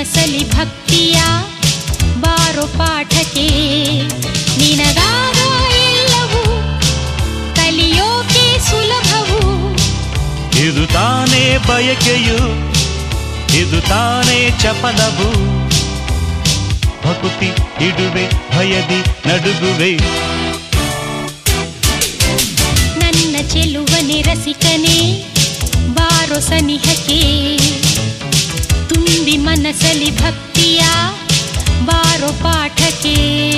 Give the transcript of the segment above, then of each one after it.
ಮನಸಲಿ ಭಕ್ತಿಯ ಬಾರೋ ಪಾಠಕ್ಕೆ ನಿನಗಾಗ ಎಲ್ಲವೂ ಕಲಿಯೋಕೆ ಸುಲಭವು ಇದು ತಾನೇ ಬಯಕೆಯು ಇದು ತಾನೇ ಚಪಲವು ಭಕುತಿ ಇಡುವೆ ಭಯದಿ ನಡುಗುವೆ ನನ್ನ ಚೆಲುವನೆ ರಸಿಕನೇ ಬಾರೋ ಸನಿಹಕ್ಕೆ ತುಂಬಿ ಮನಸಲಿ ಭಕ್ತಿಯ ಬಾರೋ ಪಾಠಕ್ಕೆ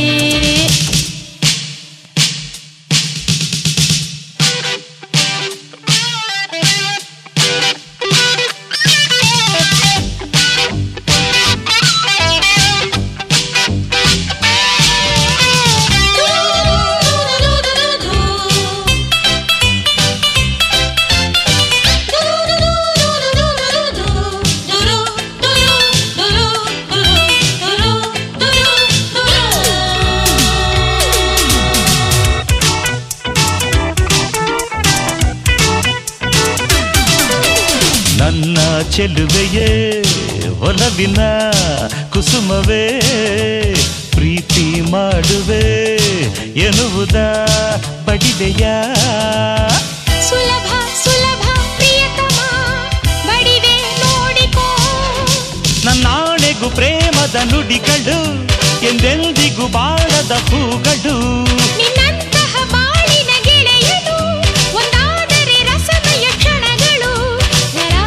ನನ್ನ ಚೆಲುವೆಯೇ ಒಲವಿನ ಕುಸುಮವೇ ಪ್ರೀತಿ ಮಾಡುವೆ ಎನ್ನುವುದ ಬಡಿದೆಯ ಸುಲಭ ಸುಲಭ ಪ್ರಿಯತಮ ಬಡಿವೆ ನೋಡಿಕೋ ನನ್ನಾಣೆಗೂ ಪ್ರೇಮದ ನುಡಿಗಳು ಎಂದೆಂದಿಗೂ ಬಾಳದ ಹೂಗಳು ನಿನ್ನಂತಹ ಬಾಳಿನ ಗೆಳೆಯನು ಒಂದಾದರೆ ರಸಮಯ ಕ್ಷಣಗಳು ಲಲಾ,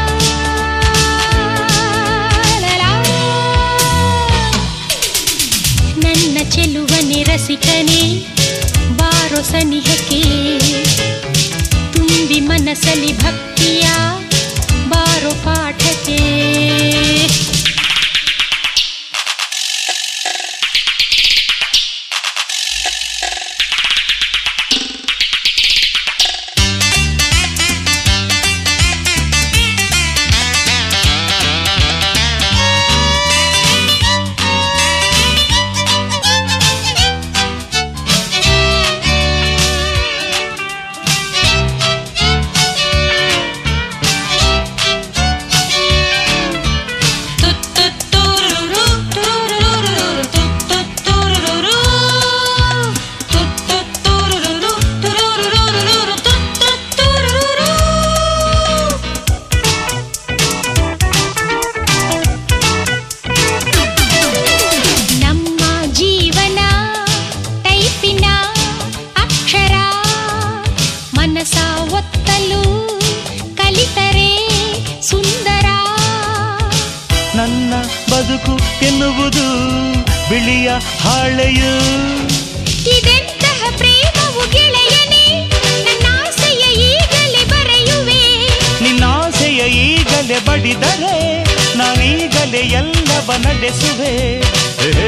ಲಲಾ. ನನ್ನ ಚೆಲುವನೆ ರಸಿಕನೇ ಬಾರೋ ಸನಿಹಕ್ಕೆ ತುಂಬಿ ಮನಸಲಿ ಭಕ್ತಿಯ ಬಾರೋ ಪಾಠಕ್ಕೆ ನಮ್ಮ ಜೀವನ ಟೈಪಿನ ಅಕ್ಷರ ಮನಸ ಒತ್ತಲು ಕಲಿತರೆ ಸುಂದರ ನನ್ನ ಬದುಕು ಎನ್ನುವುದು ಬಿಳಿಯ ಹಾಳೆಯು ಇದೆಂತಹ ಪ್ರೇಮವು ಗೆಳೆಯನೇ ನನ್ನಾಸೆಯ ಈಗಲೇ ಬರೆಯುವೆ ನಿನ್ನಾಸೆಯ ಈಗಲೇ ಬಡಿದರೆ ನಾನೀಗಲೇ ಎಲ್ಲವ ನಡೆಸುವೆ ಏ,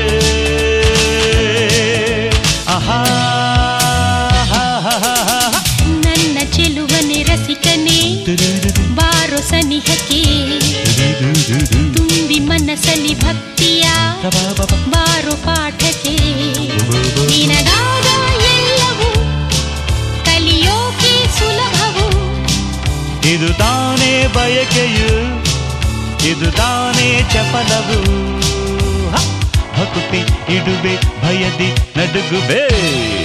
ಆಹಾ ಹಾ, ಹಾ, ಹಾ, ಹಾ. ನನ್ನ ಚೆಲುವನೆ ರಸಿಕನೇ ಬಾರೋ ಸನಿಹಕ್ಕೆ ತುಂಬಿ ಮನಸಲಿ ಭಕ್ತಿಯ ಬಾರೋ ಪಾಠಕ್ಕೆ ನಿನಗಾಗ ಎಲ್ಲವೂ ಕಲಿಯೋಕೆ ಸುಲಭವು ಇದು ತಾನೇ ಬಯಕೆಯು ಇದು ತಾನೇ ಚಪಲವು ಹ! ಭಕುತಿ ಇಡುವೆ ಭಯದಿ ನಡುಗುವೆ